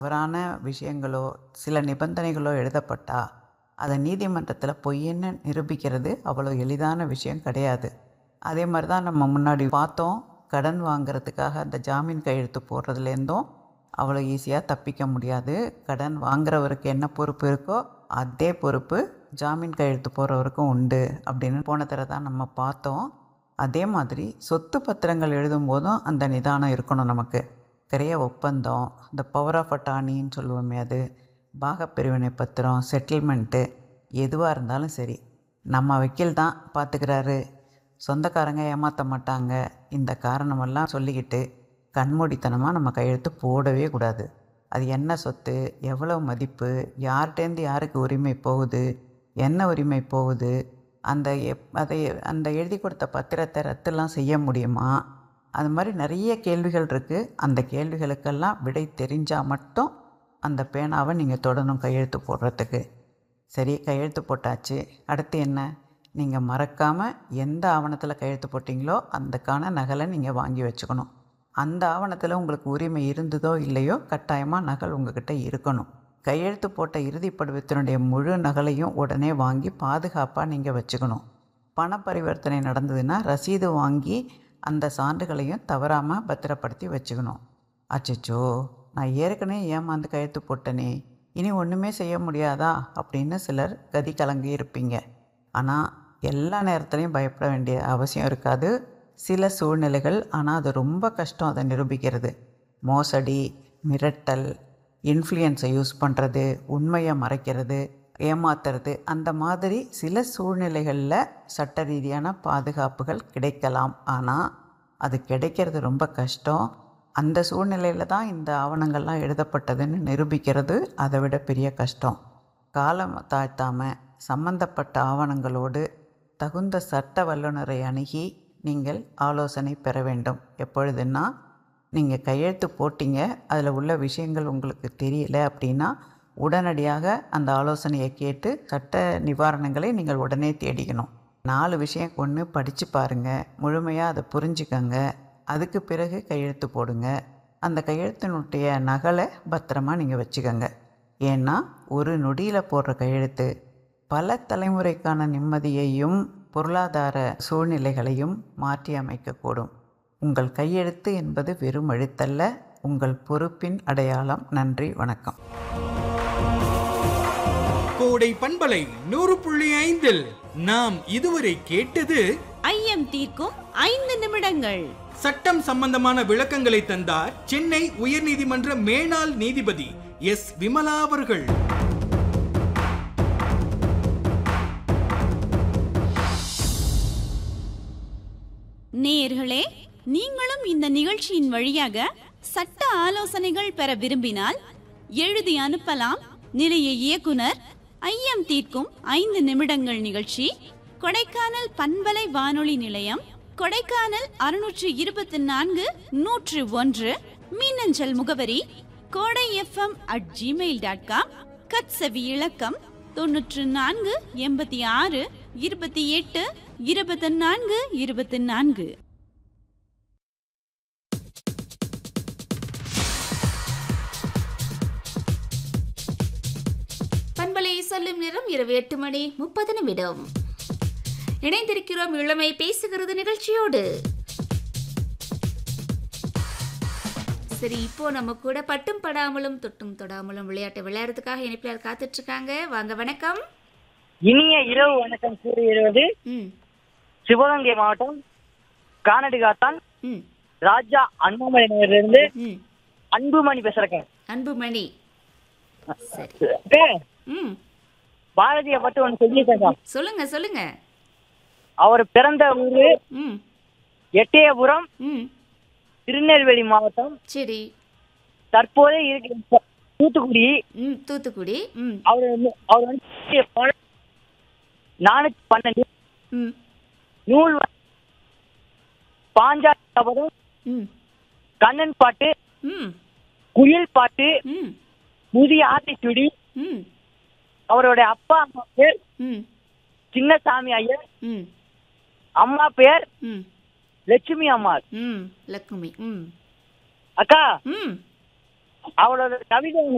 தவறான விஷயங்களோ சில நிபந்தனைகளோ எழுதப்பட்டா அதை நீதிமன்றத்தில் பொய்ன்னு நிரூபிக்கிறது அவ்வளோ எளிதான விஷயம் கிடையாது அதே மாதிரி தான் நம்ம முன்னாடி பார்த்தோம் கடன் வாங்குறதுக்காக அந்த ஜாமீன் கையெழுத்து போடுறதுலேருந்தும் அவ்வளோ ஈஸியாக தப்பிக்க முடியாது கடன் வாங்குறவருக்கு என்ன பொறுப்பு இருக்கோ அதே பொறுப்பு ஜாமீன் கையெழுத்து போடுறவருக்கும் உண்டு அப்படின்னு போன தடவை தான் நம்ம பார்த்தோம் அதே மாதிரி சொத்து பத்திரங்கள் எழுதும்போதும் அந்த நிதானம் இருக்கணும் நமக்கு கிரைய ஒப்பந்தம் இந்த பவர் ஆஃப் அட்டானின்னு சொல்லுவோமே அது பாகப்பிரிவினை பத்திரம் செட்டில்மெண்ட்டு எதுவாக இருந்தாலும் சரி நம்ம வக்கீல் தான் பார்த்துக்கிறாரு சொந்தக்காரங்க ஏமாற்ற மாட்டாங்க இந்த காரணமெல்லாம் சொல்லிக்கிட்டு கண்மூடித்தனமாக நம்ம கையெழுத்து போடவே கூடாது அது என்ன சொத்து எவ்வளோ மதிப்பு யார்கிட்டேருந்து யாருக்கு உரிமை போகுது என்ன உரிமை போகுது அந்த எப் அதை அந்த எழுதி கொடுத்த பத்திரத்தை ரத்துலாம் செய்ய முடியுமா அது மாதிரி நிறைய கேள்விகள் இருக்குது அந்த கேள்விகளுக்கெல்லாம் விடை தெரிஞ்சால் மட்டும் அந்த பேனாவை நீங்கள் தொடணும் கையெழுத்து போடுறதுக்கு சரி கையெழுத்து போட்டாச்சு அடுத்து என்ன நீங்கள் மறக்காமல் எந்த ஆவணத்தில் கையெழுத்து போட்டிங்களோ அதுக்கான நகலை நீங்கள் வாங்கி வச்சுக்கணும் அந்த ஆவணத்தில் உங்களுக்கு உரிமை இருந்ததோ இல்லையோ கட்டாயமாக நகல் உங்ககிட்ட இருக்கணும் கையெழுத்து போட்ட இறுதி படிவத்தினுடைய முழு நகலையும் உடனே வாங்கி பாதுகாப்பாக நீங்கள் வச்சுக்கணும் பண பரிவர்த்தனை நடந்ததுன்னா ரசீது வாங்கி அந்த சான்றுகளையும் தவறாமல் பத்திரப்படுத்தி வச்சுக்கணும் அச்சச்சோ நான் ஏற்கனவே ஏமாந்து கையெழுத்து போட்டனே இனி ஒன்றுமே செய்ய முடியாதா அப்படின்னு சிலர் கதி கலங்கி இருப்பீங்க ஆனால் எல்லா நேரத்துலையும் பயப்பட வேண்டிய அவசியம் இருக்காது சில சூழ்நிலைகள் ஆனால் அது ரொம்ப கஷ்டம் அதை நிரூபிக்கிறது மோசடி மிரட்டல் இன்ஃப்ளூயன்ஸை யூஸ் பண்ணுறது உண்மையை மறைக்கிறது ஏமாத்துறது அந்த மாதிரி சில சூழ்நிலைகளில் சட்ட ரீதியான பாதுகாப்புகள் கிடைக்கலாம் ஆனால் அது கிடைக்கிறது ரொம்ப கஷ்டம் அந்த சூழ்நிலையில் தான் இந்த ஆவணங்கள்லாம் எழுதப்பட்டதுன்னு நிரூபிக்கிறது அதை விட பெரிய கஷ்டம் காலம் தாழ்த்தாமல் சம்பந்தப்பட்ட ஆவணங்களோடு தகுந்த சட்ட வல்லுநரை அணுகி நீங்கள் ஆலோசனை பெற வேண்டும் எப்பொழுதுன்னா நீங்கள் கையெழுத்து போட்டீங்க அதில் உள்ள விஷயங்கள் உங்களுக்கு தெரியல அப்படின்னா உடனடியாக அந்த ஆலோசனையை கேட்டு சட்ட நிவாரணங்களை நீங்கள் உடனே தேடிக்கணும் நாலு விஷயம் ஒன்று படித்து பாருங்கள் முழுமையாக அதை புரிஞ்சுக்கங்க அதுக்கு பிறகு கையெழுத்து போடுங்க அந்த கையெழுத்தினுடைய நகலை பத்திரமா நீங்கள் வச்சுக்கோங்க ஏன்னா ஒரு நொடியில் போடுற கையெழுத்து பல தலைமுறைக்கான நிம்மதியையும் பொருளாதார சூழ்நிலைகளையும் மாற்றி அமைக்கக்கூடும் உங்கள் கையெழுத்து என்பது வெறும் எழுத்தல்ல உங்கள் பொறுப்பின் அடையாளம் நன்றி வணக்கம் கோடை பண்பலை நூறு புள்ளி ஐந்தில் நாம் இதுவரை கேட்டது ஐயம் தீர்க்கும் ஐந்து நிமிடங்கள் சட்டம் சம்பந்தமான விளக்கங்களை தந்தார் சென்னை உயர்நீதிமன்ற மேனாள் நீதிபதி எஸ் விமலா அவர்கள் நேயர்களே நீங்களும் இந்த நிகழ்ச்சியின் வழியாக சட்ட ஆலோசனைகள் பெற விரும்பினால் எழுதி அனுப்பலாம் நிலைய இயக்குனர் ஐயம் தீர்க்கும் ஐந்து நிமிடங்கள் நிகழ்ச்சி கொடைக்கானல் பண்பலை வானொலி நிலையம் கொடைக்கானல் அறுநூற்று இருபத்தி நான்கு நூற்று ஒன்று மின்னஞ்சல் முகவரி Kodai FM at gmail dot com கட்சவி இலக்கம் தொன்னூற்று நான்கு எண்பத்தி ஆறு இருபத்தி எட்டு இருபத்தி நான்கு இருபத்தி நான்கு பண்பலை சொல்லும் நேரம் இரவு எட்டு மணி முப்பது நிமிடம் இணைந்திருக்கிறோம் இளமை பேசுகிறது நிகழ்ச்சியோடு சரி இப்போ நம்ம கூட பட்டும் படாமலும் தொட்டும் தொடாமலும் விளையாட்டு விளையாடுறதுக்காக இணைப்பில் காத்துட்டு இருக்காங்க வாங்க வணக்கம் இனிய இரவு வணக்கம் கூறுகிறது ம் சிவகங்கை மாவட்டம் கானடிகாத்தான் ம் ராஜா அண்ணாமலை நகரிலிருந்து ம் அன்புமணி பேசுறேன் அன்புமணி சரி ம் பாரதிய பத்தி ஒன்று சொல்லியிருக்கேன் சொல்லுங்க சொல்லுங்க அவர் பிறந்த ஊரு ம் எட்டயபுரம் ம் திருநெல்வேலி மாவட்டம் சரி தற்போது இருக்கிற தூத்துக்குடி ம் தூத்துக்குடி ம் அவர் வந்து அவர் வந்து பல- நானூத்தி பன்னெண்டு ம் நூல் வ- பாஞ்சாலி சபதம் ம் கண்ணன் பாட்டு ம் குயில் பாட்டு ம் முதிய ஆத்திச்சுடி ம் அவருடைய அப்பா அம்மா பேர் ம் சின்னசாமி ஐயர் ம் அம்மா பேர் ம் லட்சுமி அம்மாள் ம் லக்குமி ம் அக்கா ம் அவளோட கவிதை ஒண்ணு